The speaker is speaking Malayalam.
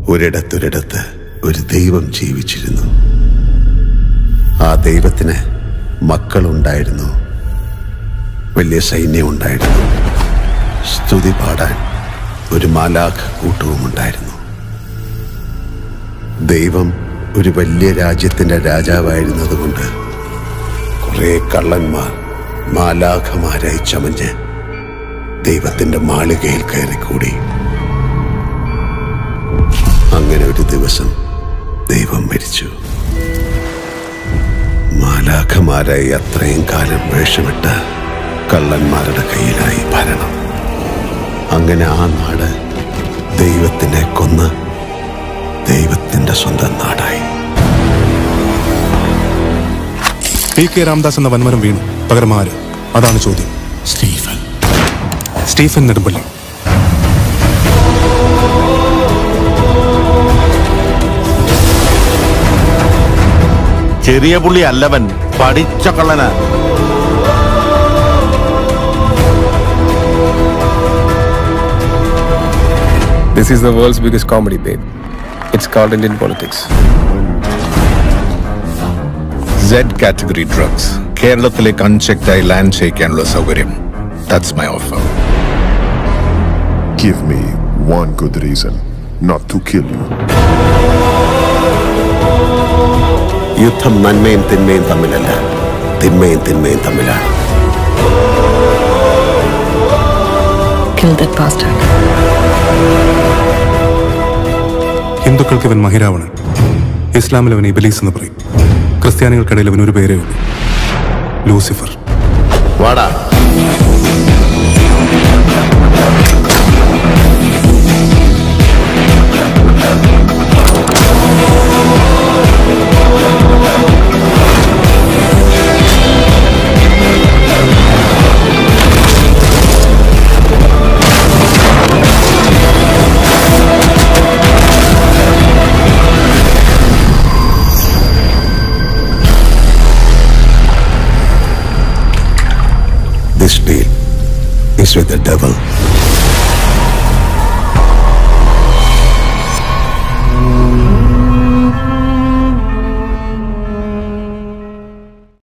ഒരിടത്തൊരിടത്ത് ഒരു ദൈവം ജീവിച്ചിരുന്നു ആ ദൈവത്തിന് മക്കളുണ്ടായിരുന്നു വലിയ സൈന്യമുണ്ടായിരുന്നു സ്തുതി പാടാൻ ഒരു മാലാഖ് കൂട്ടവും ഉണ്ടായിരുന്നു ദൈവം ഒരു വലിയ രാജ്യത്തിന്റെ രാജാവായിരുന്നതുകൊണ്ട് കുറെ കള്ളന്മാർ മാലാഖമാരായി ചമഞ്ഞ് ദൈവത്തിന്റെ മാളികയിൽ കയറിക്കൂടി അങ്ങനെ ഒരു ദിവസം ദൈവം മരിച്ചു മാലാഖമാരായി അത്രയും കാലം വേഷമിട്ട കള്ളന്മാരുടെ കയ്യിലായി ഭരണം അങ്ങനെ ആ നാട് ദൈവത്തിനെ കൊന്ന് ദൈവത്തിന്റെ സ്വന്തം നാടായി പി കെ രാംദാസ് എന്ന വൻമരം വീണു പകരം ആര് അതാണ് ചോദ്യം സ്റ്റീഫൻ സ്റ്റീഫൻ നെടുമ്പള്ളി ചെറിയ പുള്ളി അല്ലവൻ പഠിച്ച കള്ളനാ This is the world's biggest comedy, babe. It's called Indian politics. Z category drugs കേരളത്തിലേക്ക് അൺചെക്ഡായി ലാൻഡ് ചെയ്യിക്കാനുള്ള സൗകര്യം that's my offer Give me one good reason not to kill you. യുദ്ധം നന്മയും തിന്മയും തമ്മിലല്ല തിന്മയും തിന്മയും തമ്മിലാണ് Kill that bastard. ഹിന്ദുക്കൾക്ക് ഇവൻ മഹിരാവണൻ ഇസ്ലാമിൽ അവൻ ഇബലീസ് എന്ന് പറയും ക്രിസ്ത്യാനികൾക്കിടയിൽ അവൻ ഒരു പേരേ ഉള്ളൂ ലൂസിഫർ വാടാ This deal is with the devil.